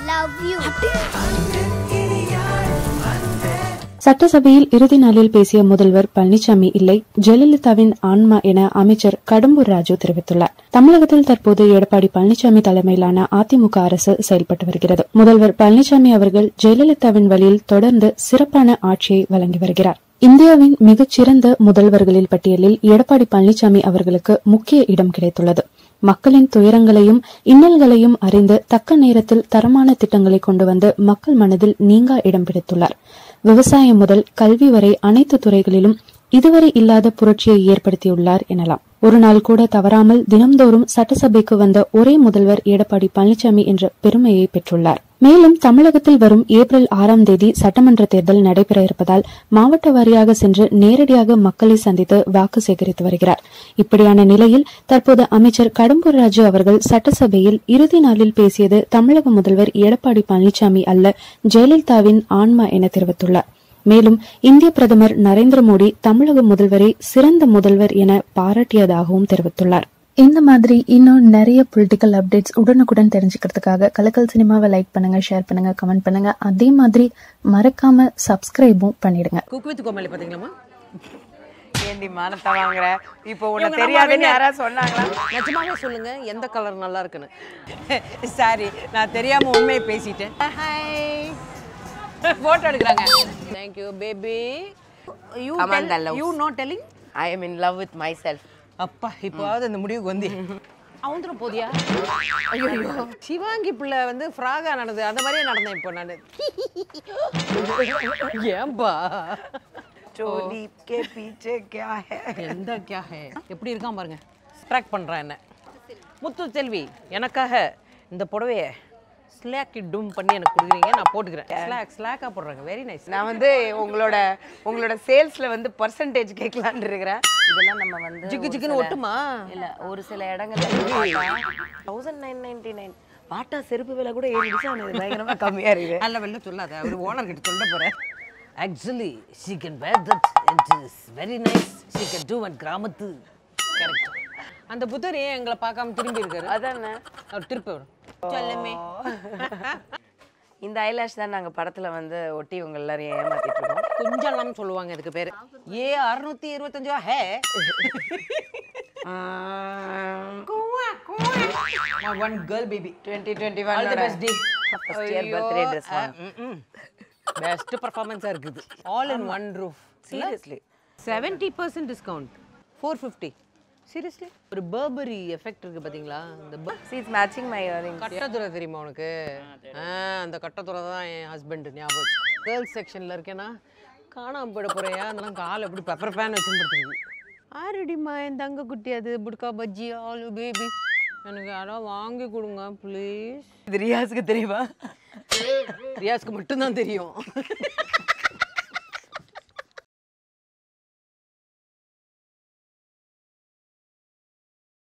Love you சட்டசபையில் இறுதி நாளில் பேசிய முதல்வர் பழனிசாமி இல்லை ஜெயலலிதாவின் ஆன்மா என அமைச்சர் கடம்பூர் ராஜு தெரிவித்துள்ளார் தமிழகத்தில் தற்போது எடப்பாடி பழனிசாமி தலைமையிலான அதிமுக அரசு செயல்பட்டு வருகிறது முதல்வர் பழனிசாமி அவர்கள் ஜெயலலிதாவின் வழியில் தொடர்ந்து சிறப்பான ஆட்சியை வழங்கி வருகிறார் இந்தியாவின் மிகச்சிறந்த முதல்வர்களில் பட்டியலில் எடப்பாடி பழனிசாமி அவர்களுக்கு முக்கிய இடம் கிடைத்துள்ளது மக்களின் துயரங்களையும் இன்னல்களையும் அறிந்து தக்க நேரத்தில் தரமான திட்டங்களை கொண்டு வந்து மக்கள் மனதில் நீங்கா இடம் பிடித்துள்ளார் விவசாயம் முதல் கல்வி வரை அனைத்து துறைகளிலும் இதுவரை இல்லாத புரட்சியை ஏற்படுத்தியுள்ளார் எனலாம் ஒரு நாள் கூட தவறாமல் தினம்தோறும் சட்டசபைக்கு வந்த ஒரே முதல்வர் எடப்பாடி பழனிசாமி என்ற பெருமையை பெற்றுள்ளார் மேலும் தமிழகத்தில் வரும் ஏப்ரல் ஆறாம் தேதி சட்டமன்ற தேர்தல் நடைபெற இருப்பதால் மாவட்ட வாரியாக சென்று நேரடியாக மக்களை சந்தித்து வாக்கு சேகரித்து வருகிறார் இப்படியான நிலையில் தற்போது அமைச்சர் கடம்பூர் ராஜு அவர்கள் சட்டசபையில் இறுதி நாளில் பேசியது தமிழக முதல்வர் எடப்பாடி பழனிசாமி அல்ல ஜெயலலிதாவின் ஆன்மா என தெரிவித்துள்ளார் மேலும் இந்திய பிரதமர் நரேந்திர மோடி தமிழக முதல்வரை சிறந்த முதல்வர் என பாராட்டியதாகவும் தெரிவித்துள்ளார் இந்த மாதிரி இன்னும் நிறைய பொலிட்டிக்கல் அப்டேட்ஸ் உடனுக்குடன் தெரிஞ்சுக்கிறதுக்காக கலக்கல் சினிமாவை லைக் பண்ணுங்க ஷேர் பண்ணுங்க கமெண்ட் பண்ணுங்க அதே மாதிரி மறக்காம சப்ஸ்கிரைபும் பண்ணிடுங்க குக் வித் கோமாளி பாத்தீங்களாமா ஏண்டி மானத்தை வாங்குற இப்போ உனக்கு இவங்க நம்ம தெரியாதுன்னு winner. யாராவது சொன்னாங்களா நிஜமாவே சொல்லுங்க எந்த கலர் நல்லா இருக்குன்னு சாரி நான் தெரியாம உண்மையை பேசிட்டேன் ஹாய் போட்டோ எடுக்கிறாங்க thank you baby you Amanda loves. You not telling I am in love with myself அப்பா இப்போவாவது அந்த முடிவுக்கு வந்து அவந்துடும் போதியா ஐயோ சிவாங்கி பிள்ளை வந்து ஃப்ராகா நடந்தது அந்த மாதிரியே நடந்தேன் இப்போ நான் ஏன்பா चोली के पीछे क्या है எந்த கியா ஹே எப்படி இருக்கான் பாருங்க ட்ராக் பண்றான் என்ன முத்து செல்வி எனக்காக இந்த புடவைய ஸ்லாக்கி டும் பண்ணி எனக்கு கொடுக்குறீங்க நான் போட்டுக்கிறேன் ஸ்லாக் ஸ்லாக்கா போடுறாங்க வெரி நைஸ் நான் வந்து உங்களோட உங்களோட சேல்ஸ்ல வந்து பர்சன்டேஜ் கேட்கலான்னு இருக்கிறேன் இதெல்லாம் நம்ம வந்து ஜிக்கு ஒரு ஜிக்குன்னு சில- ஒட்டுமா இல்ல ஒரு சில இடங்கள்ல தௌசண்ட் நைன் நைன்டி நைன் பாட்டா செருப்பு விலை கூட ஏறிடுச்சு ஆனால் இது பயங்கரமா கம்மியா இருக்கு அல்ல வெளில சொல்லாத அவர் ஓனர் கிட்ட சொல்ல போறேன் actually she can wear that it is very nice she can do at கிராமத்து கரெக்ட் அந்த புத்தர் ஏன் எங்களை பார்க்காம திரும்பி இருக்காரு அதானே அவர் திருப்பி வரும் சொல்லுமே இந்த ஐலாஷ் தான் நாங்க படத்துல வந்து ஒட்டி உங்க எல்லாரையும் ஏமாத்திட்டு இருக்கோம் குஞ்சலம் சொல்லுவாங்க இதுக்கு பேரு ஏ அறுநூத்தி இருபத்தஞ்சு ரூபா hey one girl baby twenty twenty all the best day First year birthday dress best பர்ஃபார்மன்ஸா இருக்குது all in one roof seriously seventy percent discount four fifty seriously ஒரு பர்பரி எஃபெக்ட் இருக்கு பாத்தீங்களா இந்த bur- seats matching my earrings கட்டத்துறை தெரியுமா உனக்கு ஆ, அந்த கட்டத்துறை தான் என் ஹஸ்பண்ட் ஞாபகம் வச்சு கேர்ள்ஸ் செக்ஷனில் இருக்கேன்னா காணாம போயிட போறியா அதெல்லாம் கால் எப்படி பெப்பர் பேன் வச்சு படுத்துருக்கு ஆரடிமா என் தங்க குட்டி அது புட்கா பஜ்ஜி ஆலு பேபி எனக்கு யாராவது வாங்கி கொடுங்க ப்ளீஸ் இது ரியாஸுக்கு தெரியுமா ரியாஸ்க்கு மட்டும்தான் தெரியும்